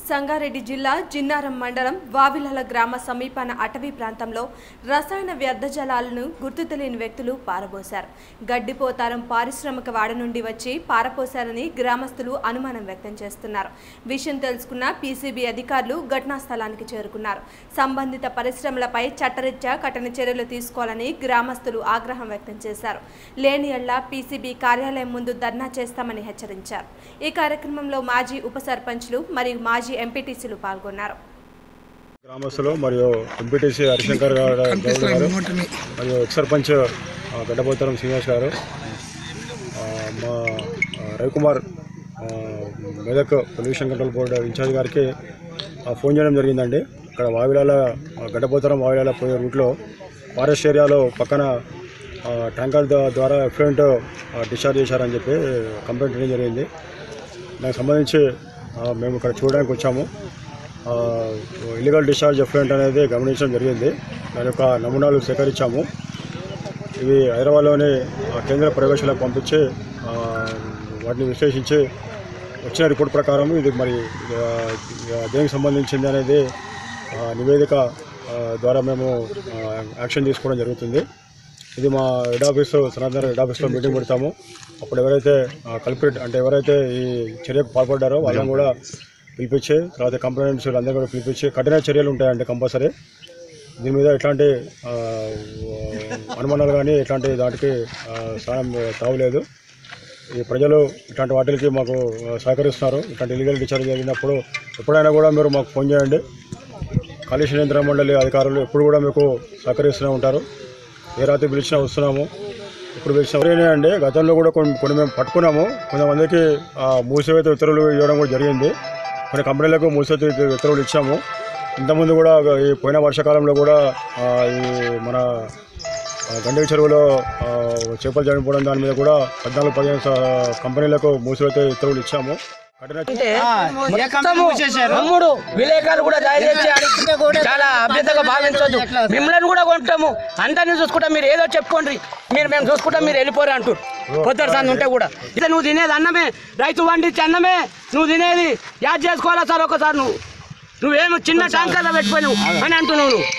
సంగారెడ్డి జిల్లా జిన్నారం మండలం వావిలల గ్రామ సమీపాన అటవీ ప్రాంతంలో రసాయన వ్యర్థ జలాలను గుర్తు తెలియని వ్యక్తులు పారబోశారు గడ్డిపోతారం పారిశ్రామిక వాడ నుండి వచ్చి పారపోశారని గ్రామస్తులు అనుమానం వ్యక్తం చేస్తున్నారు విషయం తెలుసుకున్న పీసీబీ అధికారులు ఘటనా స్థలానికి చేరుకున్నారు సంబంధిత పరిశ్రమలపై చట్టరీత్యా కఠిన చర్యలు తీసుకోవాలని గ్రామస్తులు ఆగ్రహం వ్యక్తం చేశారు లేని ఎళ్ల పీసీబీ కార్యాలయం ముందు ధర్నా చేస్తామని హెచ్చరించారు ఈ కార్యక్రమంలో మాజీ ఉప సర్పంచ్లు మరియు మాజీ ఎంపీటీసీలు పాల్గొన్నారు గ్రామస్తులు మరియు ఎంపీటీసీ హరిశంకర్ గారు గౌడ్ గారు మరియు ఎక్స్ సర్పంచ్ ఆ, గడ్డపోతరం శ్రీనివాస్ గారు ఆ, మా ఆ, రవికుమార్ ఆ, Medak pollution control board incharge గారికి ఆ, ఫోన్ చేయడం జరిగిందండి ఇక్కడ వావిలాల ఆ, గడ్డపోతరం వావిలాల పోయే రూట్లో ఫారెస్ట్ ఏరియాలో పక్కన ఆ, ట్యాంకర్ ద- ద్వారా ఎఫ్లెంట్ డిశ్చార్జ్ చేశారని చెప్పి కంప్లైంట్ చేయడం జరిగింది దానికి సంబంధించి ఆ, మేము ఇక్కడ చూడడానికి వచ్చాము ఇల్లీగల్ డిశ్చార్జ్ ఎఫ్లెంట్ అనేది గమనించడం జరిగింది దాని యొక్క నమూనాలు సేకరించాము ఇవి హైదరాబాద్లోని ఆ, కేంద్ర ప్రయోగశాలకు పంపించి ఆ, వాటిని విశ్లేషించి వచ్చిన రిపోర్ట్ ప్రకారం ఇది మరి ఆ, దేనికి సంబంధించింది అనేది ఆ, నివేదిక ఆ, ద్వారా మేము ఆ, యాక్షన్ తీసుకోవడం జరుగుతుంది ఇది మా హెడ్ ఆఫీస్ సనాతన హెడ్ ఆఫీస్లో మీటింగ్ పెడతాము అప్పుడు ఎవరైతే కల్పరేట్ అంటే ఎవరైతే ఈ చర్యకు పాల్పడ్డారో వాళ్ళని కూడా పిలిపించి తర్వాత కంప్లైంట్స్ అందరూ కూడా పిలిపించి కఠిన చర్యలు ఉంటాయండి కంపల్సరీ దీని మీద ఎట్లాంటి ఆ, అనుమానాలు కానీ ఎట్లాంటి దాటికి ఆ, స్థానం తావులేదు ఈ ప్రజలు ఇట్లాంటి వాటికి మాకు ఆ, సహకరిస్తున్నారు ఇట్లాంటి ఇల్లీగల్ డిశ్చార్జ్ జరిగినప్పుడు ఎప్పుడైనా కూడా మీరు మాకు ఫోన్ చేయండి కాలుష్య నియంత్రణ మండలి అధికారులు ఎప్పుడు కూడా మీకు సహకరిస్తూనే ఉంటారు ఏ రాత్రి పిలిచినా వస్తున్నాము ఇప్పుడు పిలిచిన ఎవరైనా అండి గతంలో కూడా కొన్ని కొన్ని మేము పట్టుకున్నాము కొంతమందికి ఆ, మూసివేత ఉత్తర్వులు ఇవ్వడం కూడా జరిగింది కొన్ని కంపెనీలకు మూసివేత ఉత్తర్వులు ఇచ్చాము ఇంతకుముందు కూడా ఈ పోయిన వర్షాకాలంలో కూడా ఆ, ఈ మన ఆ, గండకి చెరువులో ఆ, చేపలు చనిపోవడం దాని మీద కూడా పద్నాలుగు పదిహేను స- కంపెనీలకు మూసివేత ఉత్తర్వులు ఇచ్చాము కఠిన మొత్తము తమ్ముడు విలేకరులు కూడా దయచేసి అడిగితే చాలా అభ్యర్థగా భావించొద్దు మిమ్మల్ని కూడా కొంటాము అందరినీ చూసుకుంటా మీరు ఏదో చెప్పుకోండి మీరు మేము చూసుకుంటాం మీరు వెళ్ళిపోరు అంటారు పొద్దురు సార్ ఉంటే కూడా ఇట్లా నువ్వు తినేది అన్నమే రైతు వండించి అన్నమే నువ్వు తినేది యాడ్ చేసుకోవాలా సార్ ఒకసారి నువ్వు నువ్వేమో చిన్న ట్యాంకర్లో పెట్టిపోయినావు అని అంటున్నావు నువ్వు